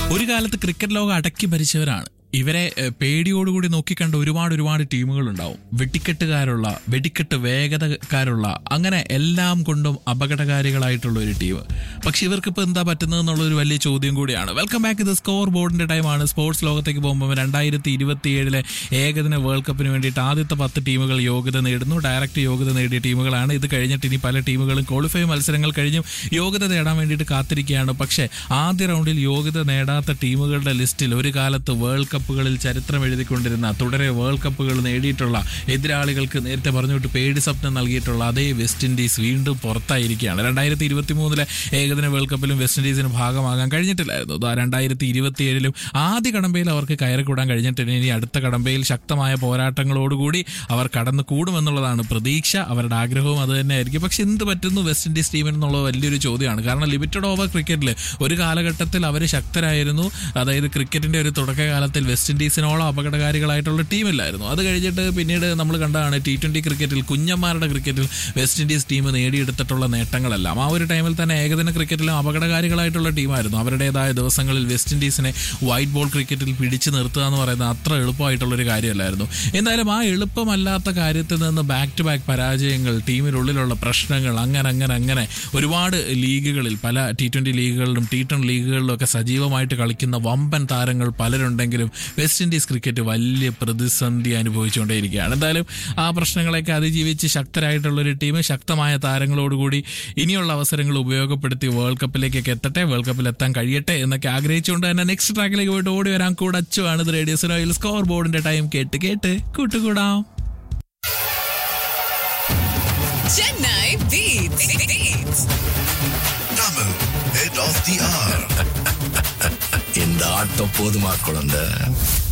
ഒരു കാലത്ത് ക്രിക്കറ്റ് ലോകം അടക്കി ഭരിച്ചവരാണ് ഇവരെ ഏഹ്, പേടിയോടുകൂടി നോക്കിക്കണ്ട ഒരുപാട് ഒരുപാട് ടീമുകൾ ഉണ്ടാവും വെടിക്കെട്ടുകാരുള്ള വെടിക്കെട്ട് വേഗതക്കാരുള്ള അങ്ങനെ എല്ലാം കൊണ്ടും അപകടകാരികളായിട്ടുള്ള ഒരു ടീം പക്ഷെ ഇവർക്കിപ്പോൾ എന്താ പറ്റുന്നതെന്നുള്ള ഒരു വലിയ ചോദ്യം കൂടിയാണ് വെൽക്കം ബാക്ക് ഇത് സ്കോർ ബോർഡിന്റെ ടൈമാണ് സ്പോർട്സ് ലോകത്തേക്ക് പോകുമ്പോൾ രണ്ടായിരത്തി ഇരുപത്തിയേഴിലെ ഏകദിന വേൾഡ് കപ്പിന് വേണ്ടിയിട്ട് ആദ്യത്തെ പത്ത് ടീമുകൾ യോഗ്യത നേടുന്നു ഡയറക്റ്റ് യോഗ്യത നേടിയ ടീമുകളാണ് ഇത് കഴിഞ്ഞിട്ട് ഇനി പല ടീമുകളും ക്വാളിഫൈ മത്സരങ്ങൾ കഴിഞ്ഞും യോഗ്യത നേടാൻ വേണ്ടിയിട്ട് കാത്തിരിക്കുകയാണ് പക്ഷേ ആദ്യ റൗണ്ടിൽ യോഗ്യത നേടാത്ത ടീമുകളുടെ ലിസ്റ്റിൽ ഒരു കാലത്ത് വേൾഡ് കപ്പുകളിൽ ചരിത്രം എഴുതിക്കൊണ്ടിരുന്ന തുടരെ വേൾഡ് കപ്പുകൾ നേടിയിട്ടുള്ള എതിരാളികൾക്ക് നേരത്തെ പറഞ്ഞുവിട്ട് പേടി സ്വപ്നം നൽകിയിട്ടുള്ള അതേ വെസ്റ്റ് ഇൻഡീസ് വീണ്ടും പുറത്തായിരിക്കുകയാണ് രണ്ടായിരത്തി ഇരുപത്തി മൂന്നിലെ ഏകദിന വേൾഡ് കപ്പിലും വെസ്റ്റ് ഇൻഡീസിന് ഭാഗമാകാൻ കഴിഞ്ഞിട്ടില്ലായിരുന്നു ദാ രണ്ടായിരത്തി ഇരുപത്തിയേഴിലും ആദ്യ കടമ്പയിൽ അവർക്ക് കയറിക്കൂടാൻ കഴിഞ്ഞിട്ടില്ല ഇനി അടുത്ത കടമ്പയിൽ ശക്തമായ പോരാട്ടങ്ങളോടുകൂടി അവർ കടന്നു കൂടുമെന്നുള്ളതാണ് പ്രതീക്ഷ അവരുടെ ആഗ്രഹവും അത് തന്നെ ആയിരിക്കും പക്ഷെ എന്ത് പറ്റുന്നു വെസ്റ്റ് ഇൻഡീസ് ടീമിന് എന്നുള്ളത് വലിയൊരു ചോദ്യമാണ് കാരണം ലിമിറ്റഡ് ഓവർ ക്രിക്കറ്റിൽ ഒരു കാലഘട്ടത്തിൽ അവർ ശക്തരായിരുന്നു അതായത് ക്രിക്കറ്റിന്റെ ഒരു തുടക്കകാലത്തിൽ വെസ്റ്റ് ഇൻഡീസിനോളം അപകടകാരികളായിട്ടുള്ള ടീമില്ലായിരുന്നു അത് കഴിഞ്ഞിട്ട് പിന്നീട് നമ്മൾ കണ്ടതാണ് ടി ട്വന്റി ക്രിക്കറ്റിൽ കുഞ്ഞന്മാരുടെ ക്രിക്കറ്റിൽ വെസ്റ്റ് ഇൻഡീസ് ടീം നേടിയെടുത്തിട്ടുള്ള നേട്ടങ്ങളെല്ലാം ആ ഒരു ടൈമിൽ തന്നെ ഏകദിന ക്രിക്കറ്റിലും അപകടകാരികളായിട്ടുള്ള ടീമായിരുന്നു അവരുടേതായ ദിവസങ്ങളിൽ വെസ്റ്റ് ഇൻഡീസിനെ വൈറ്റ് ബോൾ ക്രിക്കറ്റിൽ പിടിച്ചു നിർത്തുക എന്ന് പറയുന്നത് അത്ര എളുപ്പമായിട്ടുള്ളൊരു കാര്യമല്ലായിരുന്നു എന്തായാലും ആ എളുപ്പമല്ലാത്ത കാര്യത്തിൽ നിന്ന് ബാക്ക് ടു ബാക്ക് പരാജയങ്ങൾ ടീമിനുള്ളിലുള്ള പ്രശ്നങ്ങൾ അങ്ങനെ അങ്ങനെ അങ്ങനെ ഒരുപാട് ലീഗുകളിൽ പല ടി ട്വന്റി ലീഗുകളിലും ടി ടെൻ ലീഗുകളിലും ഒക്കെ സജീവമായിട്ട് കളിക്കുന്ന വമ്പൻ താരങ്ങൾ പലരുണ്ടെങ്കിലും വെസ്റ്റ് ഇൻഡീസ് ക്രിക്കറ്റ് വലിയ പ്രതിസന്ധി അനുഭവിച്ചുകൊണ്ടേയിരിക്കുകയാണ് എന്തായാലും ആ പ്രശ്നങ്ങളെയൊക്കെ അതിജീവിച്ച് ശക്തരായിട്ടുള്ള ഒരു ടീം ശക്തമായ താരങ്ങളോടുകൂടി ഇനിയുള്ള അവസരങ്ങൾ ഉപയോഗപ്പെടുത്തി വേൾഡ് കപ്പിലേക്കൊക്കെ എത്തട്ടെ വേൾഡ് കപ്പിൽ എത്താൻ കഴിയട്ടെ എന്നൊക്കെ ആഗ്രഹിച്ചുകൊണ്ട് തന്നെ നെക്സ്റ്റ് ട്രാക്കിലേക്ക് പോയിട്ട് ഓടി വരാൻ കൂടെ അച്ചുവാണ് ഇത് റേഡിയോ സിനോയിൽ സ്കോർ ബോർഡിന്റെ ടൈം കേട്ട് കേട്ട് കൂട്ടുകൂടാം Chennai Beats. Beats. Tamil, head of the hour. இந்த ஆட்டம் போதுமா குழந்தை